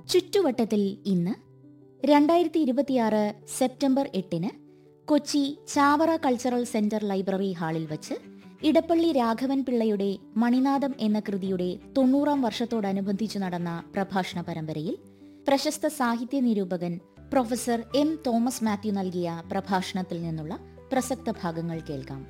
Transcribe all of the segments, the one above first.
ചുറ്റുവട്ടത്തിൽ ഇന്ന് രണ്ടായിരത്തി ഇരുപത്തിയാറ് സെപ്റ്റംബർ എട്ടിന് Kochi Chavara cultural centre library ഹാളിൽ വച്ച് ഇടപ്പള്ളി രാഘവൻ പിള്ളയുടെ മണിനാദം എന്ന കൃതിയുടെ തൊണ്ണൂറാം വർഷത്തോടനുബന്ധിച്ചു നടന്ന പ്രഭാഷണ പരമ്പരയിൽ പ്രശസ്ത സാഹിത്യ നിരൂപകൻ പ്രൊഫസർ എം തോമസ് മാത്യു നൽകിയ പ്രഭാഷണത്തിൽ നിന്നുള്ള പ്രസക്ത ഭാഗങ്ങൾ കേൾക്കാം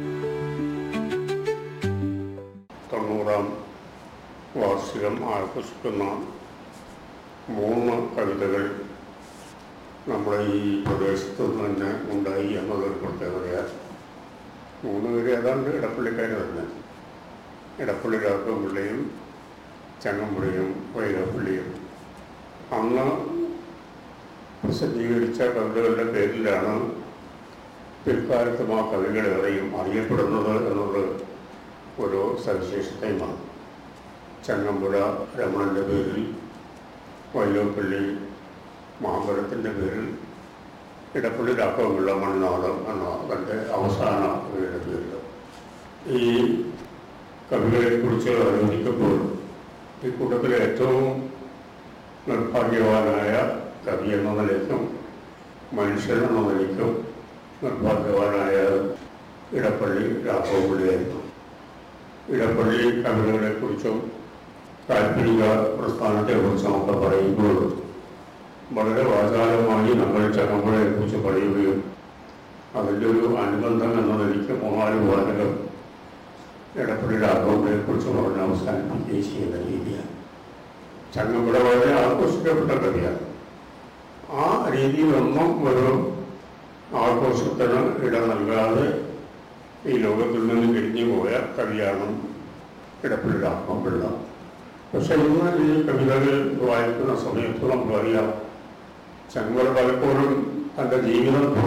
തൊണ്ണൂറാം വാർഷികം ആഘോഷിക്കുന്ന മൂന്ന് കവിതകൾ നമ്മുടെ ഈ പ്രദേശത്ത് നിന്ന് തന്നെ ഉണ്ടായി എന്നുള്ളൊരു പ്രത്യേകതയാണ് മൂന്ന് പേര് ഏതാണ്ട് ഇടപ്പള്ളിക്കാർ തന്നെ ഇടപ്പള്ളി രാഘവപിള്ളയും ചങ്ങമ്പുഴയും വൈരപ്പള്ളിയും അന്ന് പ്രസിദ്ധീകരിച്ച കവിതകളുടെ പേരിലാണ് പിൽക്കാലത്തും ആ കവികളേറെയും അറിയപ്പെടുന്നത് എന്നുള്ളത് ഒരു സവിശേഷതയുമാണ് ചങ്ങമ്പുഴ രമണൻ്റെ പേരിൽ വൈലോപ്പള്ളി മാമ്പഴത്തിൻ്റെ പേരിൽ ഇടപ്പള്ളി രാഘവമുള്ള മണ്ണാടം എന്ന തൻ്റെ അവസാന കവിയുടെ പേരിൽ ഈ കവികളെക്കുറിച്ച് ആലോചിക്കുമ്പോൾ ഈ കൂട്ടത്തിലെ ഏറ്റവും നിർഭാഗ്യവാനായ കവി എന്ന നിലയ്ക്കും മനുഷ്യൻ എന്ന നിലയ്ക്കും നിർഭാഗ്യവാനായ ഇടപ്പള്ളി രാഘവപിള്ളിയായിരുന്നു ഇടപ്പള്ളി കവിതകളെക്കുറിച്ചും കാൽപ്പനിക പ്രസ്ഥാനത്തെക്കുറിച്ചും ഒക്കെ പറയുമ്പോൾ വളരെ വാചാലമായി നമ്മൾ ചങ്ങമ്പുഴയെക്കുറിച്ച് പറയുകയും അതിൻ്റെ ഒരു അനുബന്ധം എന്ന നിലയ്ക്ക് മൂന്നാല് വാചകം ഇടപ്പള്ളി രാഘവങ്ങളെക്കുറിച്ച് പറഞ്ഞ് അവസാനിപ്പിക്കുകയും ചെയ്യുന്ന രീതിയാണ് ചങ്ങമ്പുഴ വളരെ ആഘോഷിക്കപ്പെട്ട കവിയാണ് ആ രീതിയിലൊന്നും ഒരു ആഘോഷത്തിന് ഇട നൽകാതെ ഈ ലോകത്തിൽ നിന്ന് പിരിഞ്ഞു പോയ കവിയാണ് ഇടപ്പള്ളി രാഘവപിള്ള പക്ഷെ ഇന്ന് ഈ കവിതകൾ വായിക്കുന്ന സമയത്ത് നമുക്കറിയാം ചങ്ങമ്പുഴ പലപ്പോഴും തൻ്റെ ജീവിതം